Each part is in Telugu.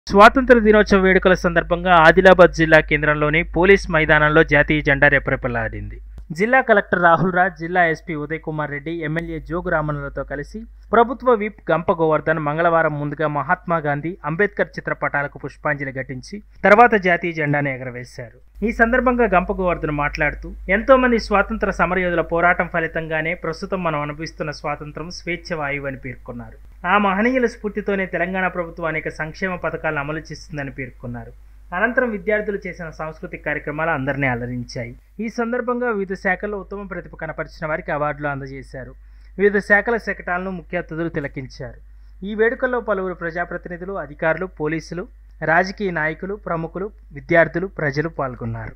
స్వాతంత్ర దినోత్సవ వేడుకల సందర్భంగా ఆదిలాబాద్ జిల్లా కేంద్రంలోని పోలీస్ మైదానంలో జాతీయ జెండా రెపరెపలాడింది జిల్లా కలెక్టర్ రాహుల్ రాజ్ జిల్లా ఎస్పీ ఉదయ్ కుమార్ రెడ్డి ఎమ్మెల్యే జోగు రామన్లతో కలిసి ప్రభుత్వ విప్ గంప గోవర్ధన్ మంగళవారం ముందుగా మహాత్మా గాంధీ అంబేద్కర్ చిత్రపటాలకు పుష్పాంజలి ఘటించి తర్వాత జాతీయ జెండాను ఎగరవేశారు ఈ సందర్భంగా గంప గోవర్ధన్ మాట్లాడుతూ ఎంతో మంది స్వాతంత్ర సమరయోధుల పోరాటం ఫలితంగానే ప్రస్తుతం మనం అనుభవిస్తున్న స్వాతంత్రం స్వేచ్ఛ వాయువు అని పేర్కొన్నారు ఆ మహనీయుల స్ఫూర్తితోనే తెలంగాణ ప్రభుత్వం అనేక సంక్షేమ పథకాలను అమలు చేస్తుందని పేర్కొన్నారు అనంతరం విద్యార్థులు చేసిన సాంస్కృతిక కార్యక్రమాలు అందరినీ అలరించాయి ఈ సందర్భంగా వివిధ శాఖల్లో ఉత్తమ ప్రతిభ కనపరిచిన వారికి అవార్డులు అందజేశారు వివిధ శాఖల శకటాలను ముఖ్య అతిథులు తిలకించారు ఈ వేడుకల్లో పలువురు ప్రజాప్రతినిధులు అధికారులు పోలీసులు రాజకీయ నాయకులు ప్రముఖులు విద్యార్థులు ప్రజలు పాల్గొన్నారు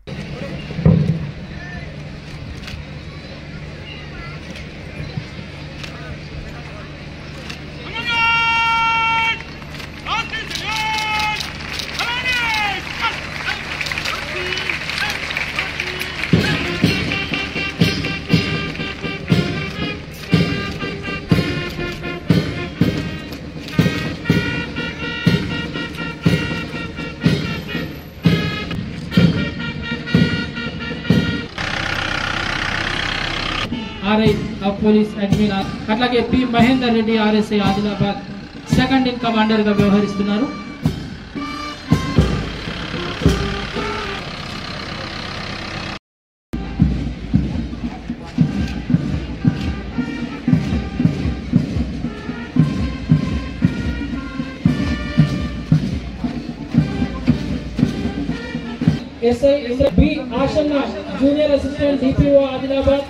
ఆర్ఐ ఆఫ్ పోలీస్ అడ్మిన్ అట్లాగే P Mahender Reddy RSI Adilabad second in commander గా వ్యవహరిస్తున్నారు SI B Ashanna junior assistant DPO Adilabad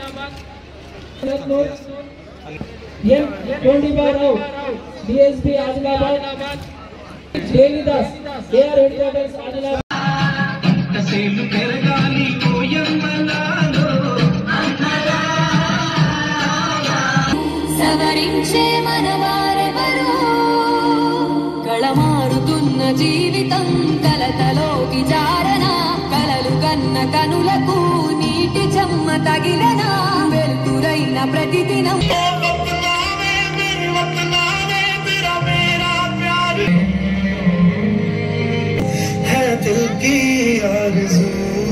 M Kondibarao DSP Adilabad Devidas AR headquarters Adilabad సవరించే మనవారెవరు కళమారుతున్న జీవితం కలతలోకి జారన కలలు కన్న కనులకు నీటి చెమ్మ తగిలన వెలుతురైన ప్రతిదినం है दिल की आरज़ू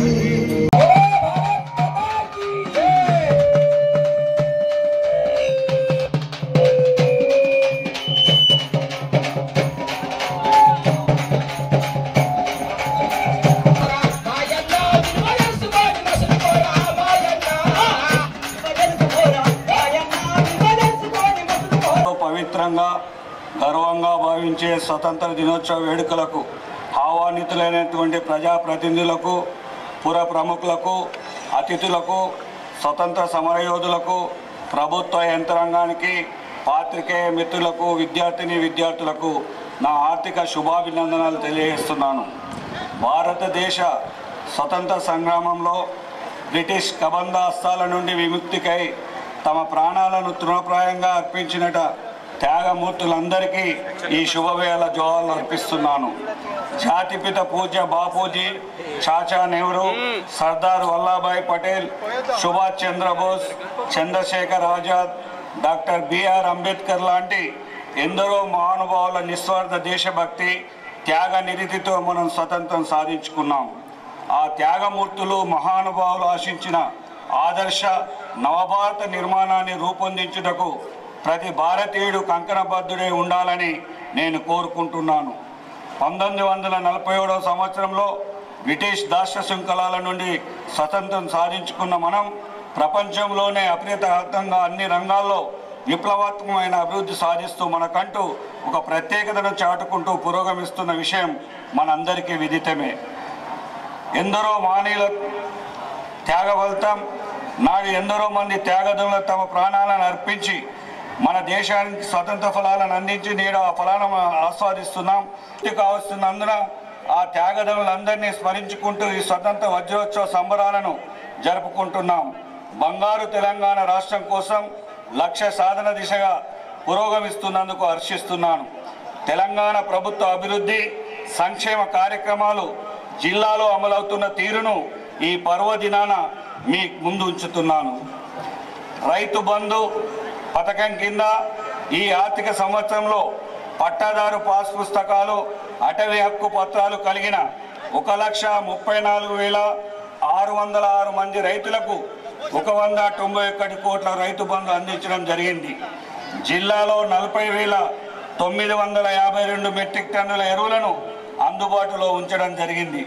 పవిత్రంగా గర్వంగా భావించే స్వతంత్ర దినోత్సవ వేడుకలకు ఆహ్వానితులైనటువంటి ప్రజాప్రతినిధులకు పుర ప్రముఖులకు అతిథులకు స్వతంత్ర సమరయోధులకు ప్రభుత్వ యంత్రాంగానికి పాత్రికేయ మిత్రులకు విద్యార్థిని విద్యార్థులకు నా ఆర్థిక శుభాభినందనలు తెలియజేస్తున్నాను భారతదేశ స్వతంత్ర సంగ్రామంలో బ్రిటిష్ కబంధాస్తాల నుండి విముక్తికై తమ ప్రాణాలను తృణప్రాయంగా అర్పించినట త్యాగమూర్తులందరికీ ఈ శుభవేళ జోహార్లు అర్పిస్తున్నాను జాతిపిత పూజ్య బాపూజీ చాచా నెహ్రూ సర్దార్ వల్లభాయ్ పటేల్ సుభాష్ చంద్రబోస్ చంద్రశేఖర్ ఆజాద్ డాక్టర్ బిఆర్ అంబేద్కర్ లాంటి ఎందరో మహానుభావుల నిస్వార్థ దేశభక్తి త్యాగ నిరతితో మనం స్వతంత్రం సాధించుకున్నాం ఆ త్యాగమూర్తులు మహానుభావులు ఆశించిన ఆదర్శ నవభారత నిర్మాణాన్ని రూపొందించుటకు ప్రతి భారతీయుడు కంకణబద్ధుడై ఉండాలని నేను కోరుకుంటున్నాను పంతొమ్మిది వందల నలభై ఏడవ సంవత్సరంలో బ్రిటిష్ దాష్ట్ర శృంఖలాల నుండి స్వతంత్రం సాధించుకున్న మనం ప్రపంచంలోనే అప్రతిహతంగా అన్ని రంగాల్లో విప్లవాత్మకమైన అభివృద్ధి సాధిస్తూ మనకంటూ ఒక ప్రత్యేకతను చాటుకుంటూ పురోగమిస్తున్న విషయం మనందరికీ విదితమే ఎందరో మానీయుల త్యాగ ఫలితం నాడు ఎందరో మంది త్యాగదులు తమ ప్రాణాలను అర్పించి మన దేశానికి స్వతంత్ర ఫలాలను అందించి నేడు ఆ ఫలాలను మనం ఆస్వాదిస్తున్నాం ఇది కావస్తున్నందున ఆ త్యాగదనులందరినీ స్మరించుకుంటూ ఈ స్వతంత్ర వజ్రోత్సవ సంబరాలను జరుపుకుంటున్నాం బంగారు తెలంగాణ రాష్ట్రం కోసం లక్ష్య సాధన దిశగా పురోగమిస్తున్నందుకు హర్షిస్తున్నాను తెలంగాణ ప్రభుత్వ అభివృద్ధి సంక్షేమ కార్యక్రమాలు జిల్లాలో అమలవుతున్న తీరును ఈ పర్వదినాన మీ ముందు ఉంచుతున్నాను రైతు బంధు పథకం కింద ఈ ఆర్థిక సంవత్సరంలో పట్టాదారు పాస్ పుస్తకాలు అటవీ హక్కు పత్రాలు కలిగిన ఒక లక్ష ముప్పై నాలుగు వేల ఆరు వందల ఆరు మంది రైతులకు ఒక వంద తొంభై ఒకటి కోట్ల రైతు బంధు అందించడం జరిగింది జిల్లాలో నలభై వేల తొమ్మిది వందల యాభై రెండు మెట్రిక్ టన్నుల ఎరువులను అందుబాటులో ఉంచడం జరిగింది